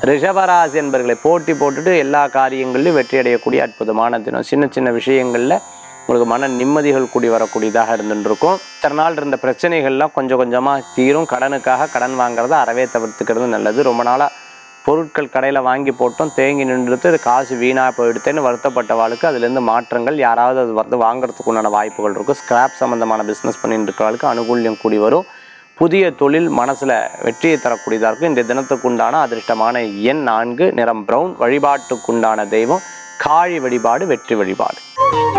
ரிஷபராசி என்பர்களை போட்டி போட்டுட்டு எல்லா காரியங்களிலும் வெற்றி அடையக்கூடிய அற்புதமான தினம் சின்ன சின்ன விஷயங்களில் உங்களுக்கு மன நிம்மதிகள் கூடி வரக்கூடியதாக இருந்துருக்கும் இத்தனை நாள் இருந்த பிரச்சனைகள்லாம் கொஞ்சம் கொஞ்சமாக தீரும் கடனுக்காக கடன் வாங்குறத அறவே தவிர்த்துக்கிறது நல்லது ரொம்ப நாளாக பொருட்கள் கடையில் வாங்கி போட்டோம் தேங்கி நின்றுட்டு அது காசு வீணாக போயிடுத்தேன்னு வருத்தப்பட்டவாளுக்கு அதுலேருந்து மாற்றங்கள் யாராவது அது வந்து வாங்குறதுக்கு உண்டான வாய்ப்புகள் இருக்கும் ஸ்கிராப் சம்மந்தமான பிஸ்னஸ் பண்ணிட்டு இருக்கிறவளுக்கு அனுகூல்யம் கூடி வரும் புதிய தொழில் மனசில் வெற்றியை தரக்கூடியதாக இருக்கும் இந்த தினத்துக்குண்டான அதிர்ஷ்டமான எண் நான்கு நிறம் பிரவுன் வழிபாட்டுக்குண்டான தெய்வம் காழி வழிபாடு வெற்றி வழிபாடு